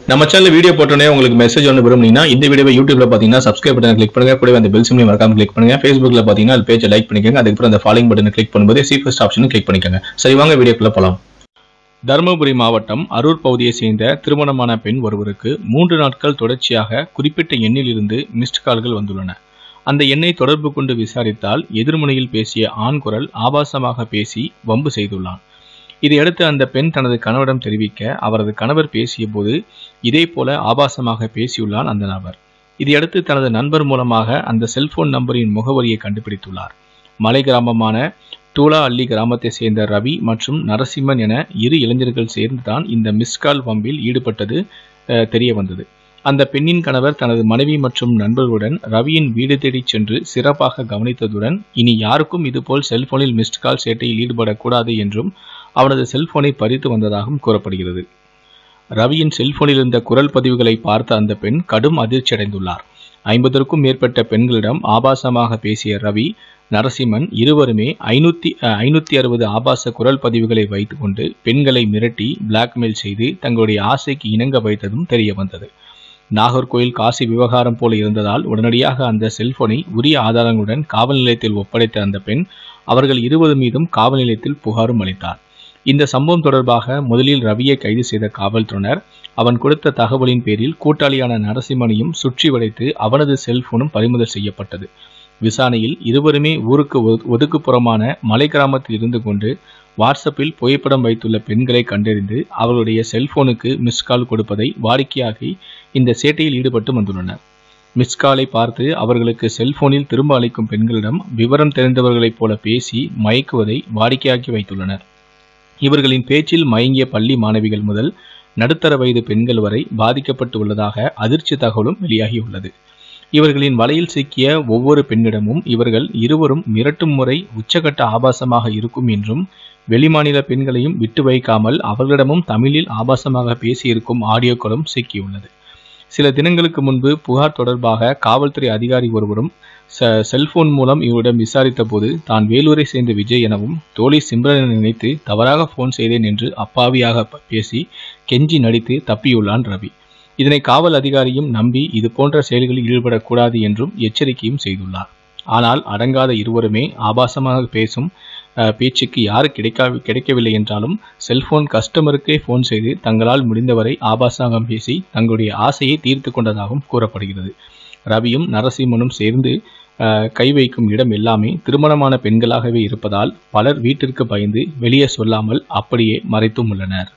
நம்ம channel video போட்டோன்னே உங்களுக்கு மெசேஜ் ஒன்று விரும்புனீங்கன்னா இந்த வீடியோவை யூடியூப்ல பார்த்தீங்கன்னா சப்ஸ்கிரைப் பட்டன் கிளிக் பண்ணுங்க கூடவே அந்த பெல் சிம்லையும் மறக்காம கிளிக் பண்ணுங்க ஃபேஸ்புக்ல பார்த்தீங்கன்னா அது பேஜை லைக் பண்ணிக்கோங்க அதுக்கப்புறம் அந்த ஃபாலோயிங் பட்டனை கிளிக் பண்ணும்போது சி ஃபர்ஸ்ட் ஆப்ஷனும் கிளிக் பண்ணிக்கோங்க சரி வாங்க வீடியோக்குள்ள போலாம் தருமபுரி மாவட்டம் அரூர் பகுதியை சேர்ந்த திருமணமான பெண் ஒருவருக்கு மூன்று நாட்கள் தொடர்ச்சியாக குறிப்பிட்ட எண்ணிலிருந்து மிஸ்ட் கால்கள் வந்துள்ளன அந்த எண்ணை தொடர்பு கொண்டு விசாரித்தால் எதிர்முனையில் பேசிய ஆண் குரல் ஆபாசமாக பேசி வம்பு செய்துள்ளான் இதையடுத்து அந்த பெண் தனது கணவரிடம் தெரிவிக்க அவரது கணவர் பேசியபோது இதே போல ஆபாசமாக பேசியுள்ளான் அந்த நபர் இதையடுத்து தனது நண்பர் மூலமாக அந்த செல்போன் நம்பரின் முகவரியை கண்டுபிடித்துள்ளார் மலை கிராமமான தூளா அள்ளி கிராமத்தை சேர்ந்த ரவி மற்றும் நரசிம்மன் என இரு இளைஞர்கள் சேர்ந்துதான் இந்த மிஸ்கால் வம்பில் ஈடுபட்டது அஹ், தெரிய வந்தது அந்த பெண்ணின் கணவர் தனது மனைவி மற்றும் நண்பர்களுடன் ரவியின் வீடு தேடிச் சென்று சிறப்பாக கவனித்ததுடன் இனி யாருக்கும் இதுபோல் செல்போனில் மிஸ்ட் கால் சேட்டையில் ஈடுபடக்கூடாது என்றும் அவனது செல்போனை பறித்து வந்ததாகவும் கூறப்படுகிறது ரவியின் செல்போனில் இருந்த குரல் பதிவுகளை பார்த்த அந்த பெண் கடும் அதிர்ச்சியடைந்துள்ளார் ஐம்பதற்கும் மேற்பட்ட பெண்களிடம் ஆபாசமாக பேசிய ரவி நரசிம்மன் இருவருமே ஐநூத்தி ஐநூத்தி அறுபது ஆபாச குரல் பதிவுகளை வைத்துக்கொண்டு பெண்களை மிரட்டி பிளாக்மெயில் செய்து தங்களுடைய ஆசைக்கு இணங்க வைத்ததும் தெரிய வந்தது நாகர்கோயில் காசி விவகாரம் போல இருந்ததால் உடனடியாக அந்த செல்போனை உரிய ஆதாரங்களுடன் காவல் நிலையத்தில் ஒப்படைத்த அந்த பெண் அவர்கள் இருவர் மீதும் காவல் நிலையத்தில் புகாரும் அளித்தார் இந்த சம்பவம் தொடர்பாக முதலில் ரவியை கைது செய்த காவல்துறையினர் அவன் கொடுத்த தகவலின் பேரில் கூட்டாளியான நரசிம்மனையும் சுற்றி வளைத்து அவனது செல்போனும் பறிமுதல் செய்யப்பட்டது விசாரணையில் இருவருமே ஊருக்கு ஒது- ஒதுக்குப்புறமான மலை கிராமத்தில் இருந்து கொண்டு வாட்ஸ்அப்பில் புகைப்படம் வைத்துள்ள பெண்களை கண்டறிந்து அவர்களுடைய செல்போனுக்கு மிஸ் கால் கொடுப்பதை வாடிக்கையாகி இந்த சேட்டையில் ஈடுபட்டு வந்துள்ளனர் மிஸ் காலை பார்த்து அவர்களுக்கு செல்போனில் திரும்ப அளிக்கும் பெண்களிடம் விவரம் தெரிந்தவர்களைப் போல பேசி மயக்குவதை வாடிக்கையாக்கி வைத்துள்ளனர் இவர்களின் பேச்சில் மயங்கிய பள்ளி மாணவிகள் முதல் நடுத்தர வயது பெண்கள் வரை பாதிக்கப்பட்டு உள்ளதாக அதிர்ச்சி தகவலும் வெளியாகியுள்ளது இவர்களின் வலையில் சிக்கிய ஒவ்வொரு பெண்ணிடமும் இவர்கள் இருவரும் மிரட்டும் முறை உச்சகட்ட ஆபாசமாக இருக்கும் என்றும் வெளிமாநில பெண்களையும் விட்டு வைக்காமல் அவர்களிடமும் தமிழில் ஆபாசமாக பேசியிருக்கும் ஆடியோக்களும் சிக்கியுள்ளது சில தினங்களுக்கு முன்பு புகார் தொடர்பாக காவல்துறை அதிகாரி ஒருவரும் ச செல்போன் மூலம் இவரிடம் விசாரித்த போது தான் வேலூரை சேர்ந்த விஜய் எனவும் தோழி சிம்ரனை நினைத்து தவறாக போன் செய்தேன் என்று அப்பாவியாக ப- பேசி கெஞ்சி நடித்து தப்பியுள்ளான் ரவி இதனை காவல் அதிகாரியும் நம்பி இது போன்ற செயல்களில் ஈடுபடக்கூடாது என்றும் எச்சரிக்கையும் செய்துள்ளார் ஆனால் அடங்காத இருவருமே ஆபாசமாக பேசும் அஹ், பேச்சுக்கு யாரு கிடைக்கா கிடைக்கவில்லை என்றாலும் செல்போன் கஸ்டமருக்கே ஃபோன் செய்து தங்களால் முடிந்தவரை ஆபாசமாக பேசி தங்களுடைய ஆசையை தீர்த்து கொண்டதாகவும் கூறப்படுகிறது ரவியும் நரசிம்மனும் சேர்ந்து அஹ், கை வைக்கும் இடம் எல்லாமே திருமணமான பெண்களாகவே இருப்பதால் பலர் வீட்டிற்கு பயந்து வெளியே சொல்லாமல் அப்படியே மறைத்தும் உள்ளனர்